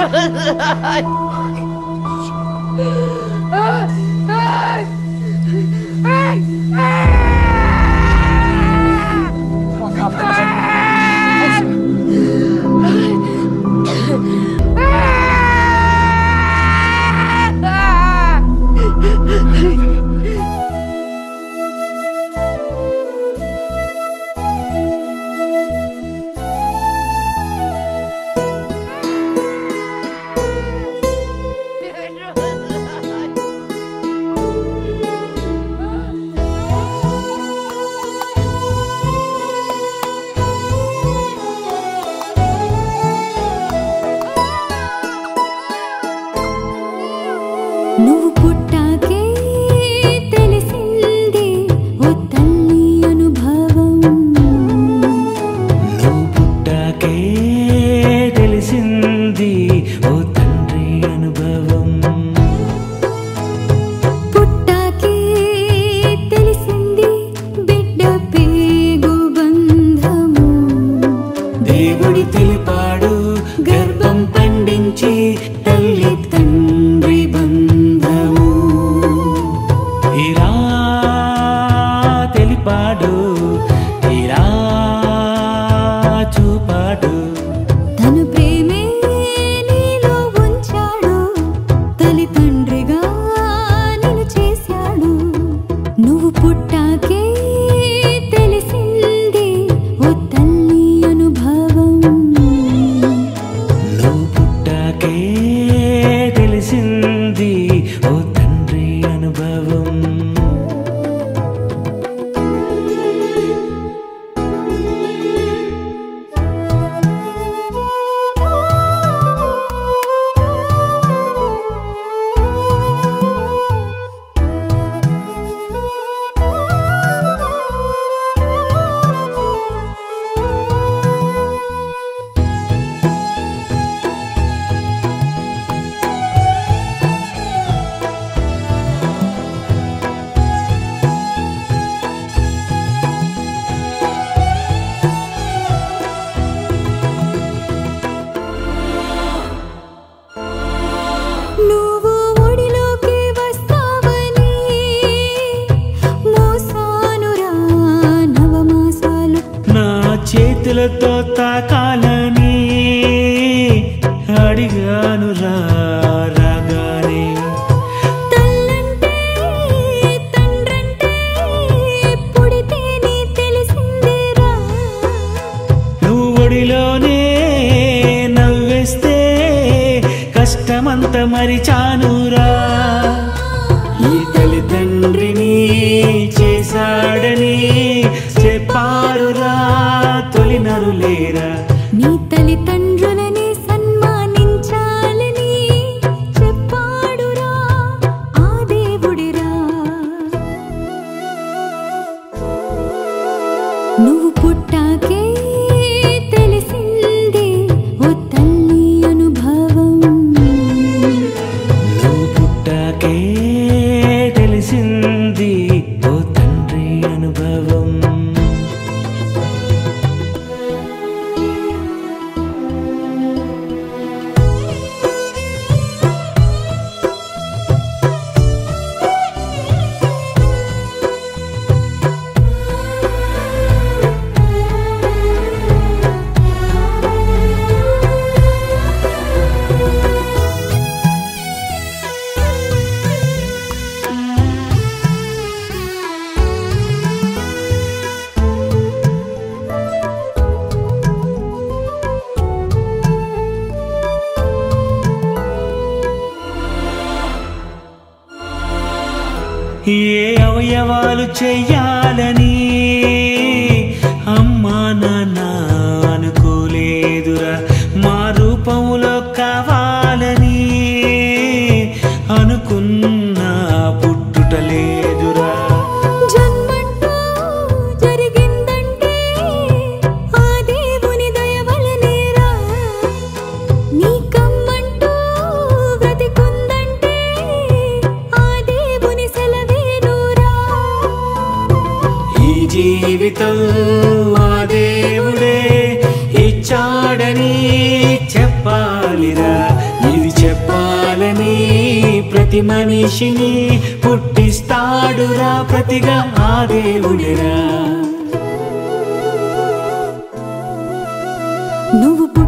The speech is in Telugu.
నువ్వు పుట్టాకే తెలిసింది ఓ తల్లి అనుభవం నువ్వు పుట్టాకే తెలిసింది ఓ తండ్రి అనుభవం పుట్టాకే తెలిసింది బిడ్డ పేగు బంధము దేవుడి తెలిపాడు గర్భం పండించి తల్లి తండ్రి బంధము ఇలా తెలిపాడు ఇలా చూపాడు తన ప్రేమే నీలో ఉంచాడు తల్లి తండ్రిగా నిన్ను చేశాడు నువ్వు పుట్టాకే తెలిసింది ఓ తల్లి అనుభవం నువ్వు పుట్టాకే తెలిసింది ఓ తండ్రి అనుభవం నువ్వు ఒడిలోకి వస్తావని మోసానురా నవమాసాలు నా చేతులతో తాకాలని అడిగాను రా రాగానే తల్లంటే తండ్రంటే పుడితేనే తెలిసిందిరా నువ్వు ఒడిలోనే నవ్వేస్తే కష్టమంత మరిచానురా ఈ తల్లిదండ్రిని చేశాడని చెప్పారురా తొలినరులేరా నీ తల్లిదండ్రులని సన్మానించాలని చెప్పాడురా ఆ దేవుడిరా నువ్వు పుట్టాకే తెలిసింది ఓ తల్లి అనుభవం నువ్వు పుట్టాకే తెలిసింది ఓ తండ్రి అనుభవం ఏ అవయవాలు చెయ్యాలని అమ్మా నాన్న అనుకోలేదురా మా రూపములో కావాలని అనుకున్నా పుట్టుట లేదురా జన్మంటూ జరిగిందంటే ఆ దేవుని దయ వలనేరా నీ కమ్మంటూ బ్రతికుందంటే ఆ దేవుని సెలవేనురా ఈ జీవితం ఆ దేవుడే ఇచ్చాడని చెప్పాలిరా ప్రతి మనిషిని పుట్టిస్తాడురా ప్రతిగా ఆ దేవుడిరా నువ్వు